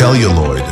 celluloid.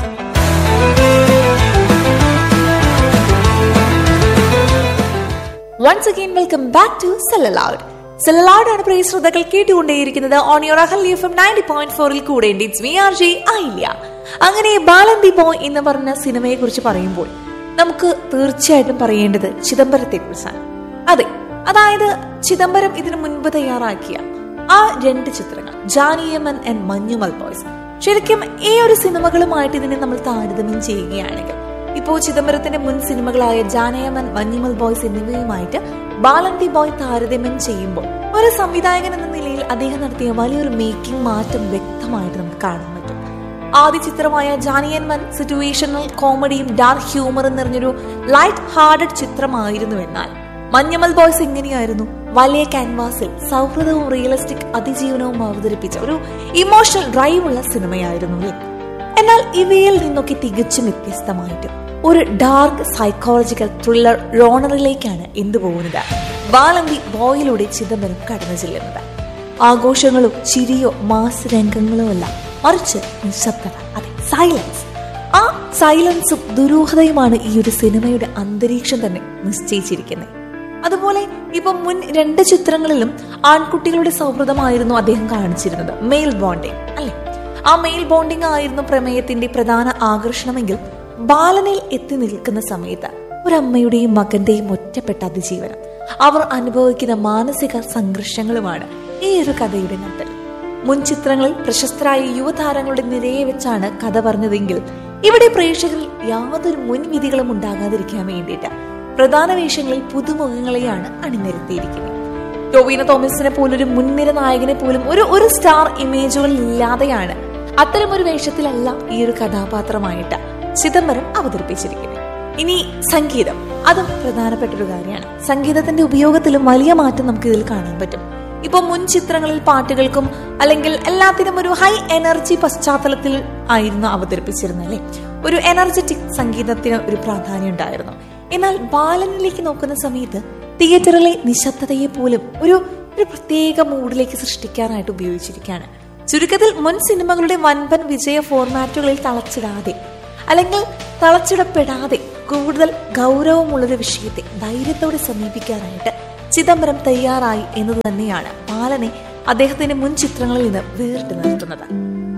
Once again welcome back to celluloid celluloid ആണ് പ്രിയ ശ്രോതാക്കൾ കേട്ടുകൊണ്ടേയിരിക്കുന്നത് on your Ahal F M ninety point ഫോറിൽ കൂടെ ഇറ്റ്സ് വി ആർ ജെ ആയില്ല അങ്ങനെ ബാലന്തി ബോയ് എന്ന് പറഞ്ഞ സിനിമയെ കുറിച്ച് പറയുമ്പോൾ നമുക്ക് തീർച്ചയായിട്ടും പറയേണ്ടത് ചിദംബരത്തെ കുറിച്ചാണ് അതെ അതായത് ചിദംബരം ഇതിനു മുൻപ് തയ്യാറാക്കിയ ആ രണ്ട് ചിത്രങ്ങൾ ജാനിയമൻ ആൻഡ് മഞ്ഞുമൽ ബോയ്സ് ശരിക്കും ഈ ഒരു സിനിമകളുമായിട്ട് ഇതിനെ നമ്മൾ താരതമ്യം ചെയ്യുകയാണെങ്കിൽ ഇപ്പോ ചിദംബരത്തിന്റെ മുൻ സിനിമകളായ ജാനയമൻ മഞ്ഞുമൽ ബോയ്സ് എന്നിവയുമായിട്ട് ബാലന്തി ബോയ് താരതമ്യം ചെയ്യുമ്പോൾ ഒരു സംവിധായകൻ എന്ന നിലയിൽ അദ്ദേഹം നടത്തിയ വലിയൊരു മേക്കിംഗ് മാറ്റം വ്യക്തമായിട്ട് നമുക്ക് കാണാൻ പറ്റും ആദ്യ ചിത്രമായ ജാനിയൻമൻ സിറ്റുവേഷണൽ കോമഡിയും ഡാർക്ക് ഹ്യൂമറും നിറഞ്ഞൊരു ലൈറ്റ് ഹാർട്ടഡ് ചിത്രമായിരുന്നു എന്നാൽ മഞ്ഞമൽ ബോയ്സ് എങ്ങനെയായിരുന്നു വലിയ ക്യാൻവാസിൽ സൗഹൃദവും റിയലിസ്റ്റിക് അതിജീവനവും അവതരിപ്പിച്ച ഒരു ഇമോഷണൽ ഡ്രൈവ് ഉള്ള സിനിമയായിരുന്നു അല്ലേ എന്നാൽ ഇവയിൽ നിന്നൊക്കെ തികച്ചും വ്യത്യസ്തമായിട്ട് ഒരു ഡാർക്ക് സൈക്കോളജിക്കൽ ത്രില്ലർ റോണറിലേക്കാണ് എന്തു പോകുന്നത് ബാലന്തി ബോയിലൂടെ ചിദംബരം കടന്നു ചെല്ലുന്നത് ആഘോഷങ്ങളോ ചിരിയോ മാസ് രംഗങ്ങളോ അല്ല മറിച്ച് നിശബ്ദത അതെ സൈലൻസ് ആ സൈലൻസും ദുരൂഹതയുമാണ് ഈ ഒരു സിനിമയുടെ അന്തരീക്ഷം തന്നെ നിശ്ചയിച്ചിരിക്കുന്നത് അതുപോലെ ഇപ്പൊ മുൻ രണ്ട് ചിത്രങ്ങളിലും ആൺകുട്ടികളുടെ സൗഹൃദമായിരുന്നു അദ്ദേഹം കാണിച്ചിരുന്നത് മെയിൽ ബോണ്ടിങ് അല്ലെ ആ മെയിൽ ബോണ്ടിങ് ആയിരുന്നു പ്രമേയത്തിന്റെ പ്രധാന ആകർഷണമെങ്കിൽ ബാലനിൽ എത്തി നിൽക്കുന്ന സമയത്ത് ഒരമ്മയുടെയും മകന്റെയും ഒറ്റപ്പെട്ട അതിജീവനം അവർ അനുഭവിക്കുന്ന മാനസിക സംഘർഷങ്ങളുമാണ് ഈ ഒരു കഥയുടെ നട്ടൽ മുൻ ചിത്രങ്ങളിൽ പ്രശസ്തരായ യുവതാരങ്ങളുടെ നിരയെ വെച്ചാണ് കഥ പറഞ്ഞതെങ്കിൽ ഇവിടെ പ്രേക്ഷകരിൽ യാതൊരു മുൻവിധികളും ഉണ്ടാകാതിരിക്കാൻ വേണ്ടിയിട്ട് പ്രധാന വേഷങ്ങളിൽ പുതുമുഖങ്ങളെയാണ് അണിനിരത്തിയിരിക്കുന്നത് ടോവിനോ തോമസിനെ പോലൊരു മുൻനിര നായകനെ പോലും ഒരു ഒരു സ്റ്റാർ ഇമേജുകൾ ഇല്ലാതെയാണ് അത്തരം ഒരു വേഷത്തിലല്ല ഈ ഒരു കഥാപാത്രമായിട്ട് ചിദംബരം അവതരിപ്പിച്ചിരിക്കുന്നത് ഇനി സംഗീതം അതും പ്രധാനപ്പെട്ട ഒരു കാര്യമാണ് സംഗീതത്തിന്റെ ഉപയോഗത്തിലും വലിയ മാറ്റം നമുക്ക് ഇതിൽ കാണാൻ പറ്റും ഇപ്പൊ മുൻ ചിത്രങ്ങളിൽ പാട്ടുകൾക്കും അല്ലെങ്കിൽ എല്ലാത്തിനും ഒരു ഹൈ എനർജി പശ്ചാത്തലത്തിൽ ആയിരുന്നു അവതരിപ്പിച്ചിരുന്നത് അല്ലെ ഒരു എനർജറ്റിക് സംഗീതത്തിന് ഒരു പ്രാധാന്യം ഉണ്ടായിരുന്നു എന്നാൽ ബാലനിലേക്ക് നോക്കുന്ന സമയത്ത് തിയേറ്ററിലെ നിശബ്ദതയെ പോലും ഒരു ഒരു പ്രത്യേക മൂഡിലേക്ക് സൃഷ്ടിക്കാനായിട്ട് ഉപയോഗിച്ചിരിക്കുകയാണ് ചുരുക്കത്തിൽ മുൻ സിനിമകളുടെ വൻപൻ വിജയ ഫോർമാറ്റുകളിൽ തളച്ചിടാതെ അല്ലെങ്കിൽ തളച്ചിടപ്പെടാതെ കൂടുതൽ ഗൗരവമുള്ളൊരു വിഷയത്തെ ധൈര്യത്തോടെ സമീപിക്കാനായിട്ട് ചിദംബരം തയ്യാറായി എന്നത് തന്നെയാണ് ബാലനെ അദ്ദേഹത്തിന്റെ മുൻ ചിത്രങ്ങളിൽ നിന്ന് വേറിട്ട് നിർത്തുന്നത്